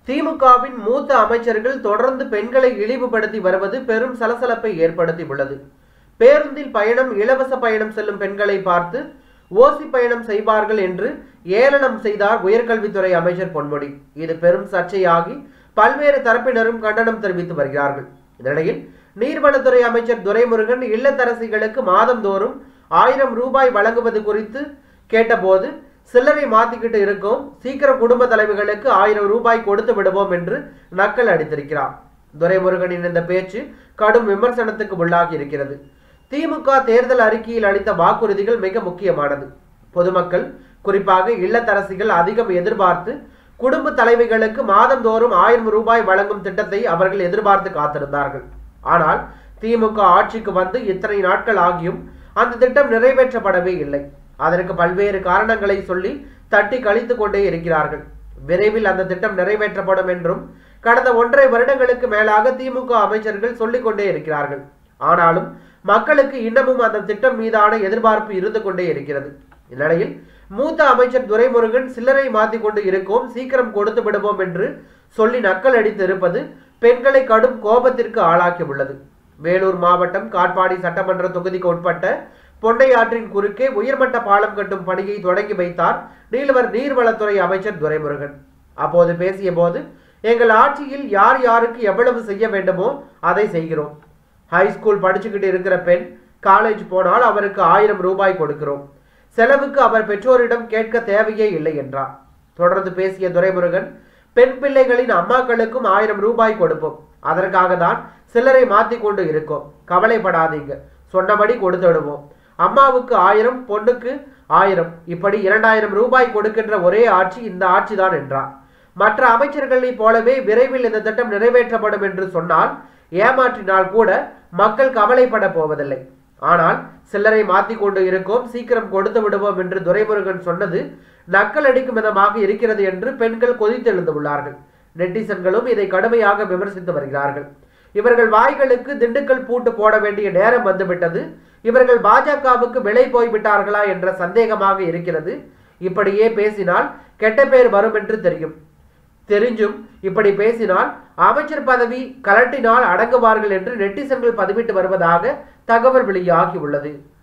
திமுகவின் மூத்த அமைச்சர்கள் தொடர்ந்து பெண்களை இழிவுபடுத்தி வருவது பெரும் சலசலப்பை ஏற்படுத்தி உள்ளது பேருந்தில் பயணம் இலவச பயணம் செல்லும் பெண்களை பார்த்து ஓசி பயணம் செய்வார்கள் என்று ஏளனம் செய்தார் உயர்கல்வித்துறை அமைச்சர் பொன்முடி இது பெரும் சர்ச்சையாகி பல்வேறு தரப்பினரும் கண்டனம் தெரிவித்து வருகிறார்கள் இதனிடையில் நீர்வளத்துறை அமைச்சர் துரைமுருகன் இல்லத்தரசிகளுக்கு மாதந்தோறும் ஆயிரம் ரூபாய் வழங்குவது குறித்து கேட்டபோது சில்லறை மாத்திக்கிட்டு இருக்கோம் சீக்கிரம் குடும்ப தலைவிகளுக்கு ஆயிரம் ரூபாய் கொடுத்து விடுவோம் என்று நக்கல் அடித்திருக்கிறார் துரைமுருகனின் இந்த பேச்சு கடும் விமர்சனத்துக்கு உள்ளாகி இருக்கிறது திமுக தேர்தல் அறிக்கையில் அளித்த வாக்குறுதிகள் மிக முக்கியமானது பொதுமக்கள் குறிப்பாக இல்லத்தரசிகள் அதிகம் எதிர்பார்த்து குடும்ப தலைவிகளுக்கு மாதந்தோறும் ஆயிரம் ரூபாய் வழங்கும் திட்டத்தை அவர்கள் எதிர்பார்த்து காத்திருந்தார்கள் ஆனால் திமுக ஆட்சிக்கு வந்து இத்தனை நாட்கள் ஆகியும் அந்த திட்டம் நிறைவேற்றப்படவே இல்லை அதற்கு பல்வேறு காரணங்களை சொல்லி தட்டி கழித்து கொண்டே இருக்கிறார்கள் விரைவில் அந்த திட்டம் நிறைவேற்றப்படும் என்றும் கடந்த ஒன்றரை வருடங்களுக்கு மேலாக திமுக அமைச்சர்கள் சொல்லிக் கொண்டே இருக்கிறார்கள் ஆனாலும் மக்களுக்கு இன்னமும் அந்த திட்டம் மீதான எதிர்பார்ப்பு இருந்து கொண்டே இருக்கிறது இந்நிலையில் மூத்த அமைச்சர் துரைமுருகன் சில்லறை மாத்திக் கொண்டு இருக்கோம் சீக்கிரம் கொடுத்து விடுவோம் என்று சொல்லி நக்கல் அடித்து இருப்பது பெண்களை கடும் கோபத்திற்கு ஆளாக்கி உள்ளது வேலூர் மாவட்டம் காட்பாடி சட்டமன்ற தொகுதிக்கு உட்பட்ட பொண்டையாற்றின் குறுக்கே உயர்மட்ட பாலம் கட்டும் பணியை தொடங்கி வைத்தார் நீலவர் நீர்வளத்துறை அமைச்சர் துரைமுருகன் அப்போது பேசிய போது எங்கள் ஆட்சியில் யார் யாருக்கு எவ்வளவு செய்ய வேண்டுமோ அதை செய்கிறோம் ஹைஸ்கூல் படிச்சுக்கிட்டு இருக்கிற பெண் காலேஜ் போனால் அவருக்கு ஆயிரம் ரூபாய் கொடுக்கிறோம் செலவுக்கு அவர் பெற்றோரிடம் கேட்க தேவையே இல்லை என்றார் தொடர்ந்து பேசிய துரைமுருகன் பெண் பிள்ளைகளின் அம்மாக்களுக்கும் ஆயிரம் ரூபாய் கொடுப்போம் அதற்காக தான் சில்லறை மாத்தி கொண்டு இருக்கோம் கவலைப்படாதீங்க சொன்னபடி கொடுத்துடுவோம் அம்மாவுக்கு ஆயிரம் பொண்ணுக்கு ஆயிரம் இப்படி இரண்டாயிரம் ரூபாய் கொடுக்கின்ற ஒரே ஆட்சி இந்த ஆட்சிதான் என்றார் மற்ற அமைச்சர்களைப் போலவே விரைவில் இந்த திட்டம் நிறைவேற்றப்படும் என்று சொன்னால் ஏமாற்றினால் கூட மக்கள் கவலைப்பட போவதில்லை ஆனால் சில்லறை மாத்தி கொண்டு இருக்கோம் சீக்கிரம் கொடுத்து விடுவோம் என்று துரைமுருகன் சொன்னது நக்கல் அடிக்கும் விதமாக இருக்கிறது என்று பெண்கள் கொதித்தெழுந்துள்ளார்கள் நெட்டிசன்களும் இதை கடுமையாக விமர்சித்து வருகிறார்கள் இவர்கள் வாய்களுக்கு திண்டுக்கல் பூட்டு போட வேண்டிய நேரம் வந்துவிட்டது இவர்கள் பாஜகவுக்கு விலை போய்விட்டார்களா என்ற சந்தேகமாக இருக்கிறது இப்படியே பேசினால் கெட்ட பேர் வரும் என்று தெரியும் தெரிஞ்சும் இப்படி பேசினால் அமைச்சர் பதவி கலட்டினால் அடங்குவார்கள் என்று நெட்டிசன்கள் பதிவிட்டு வருவதாக தகவல் வெளியாகி உள்ளது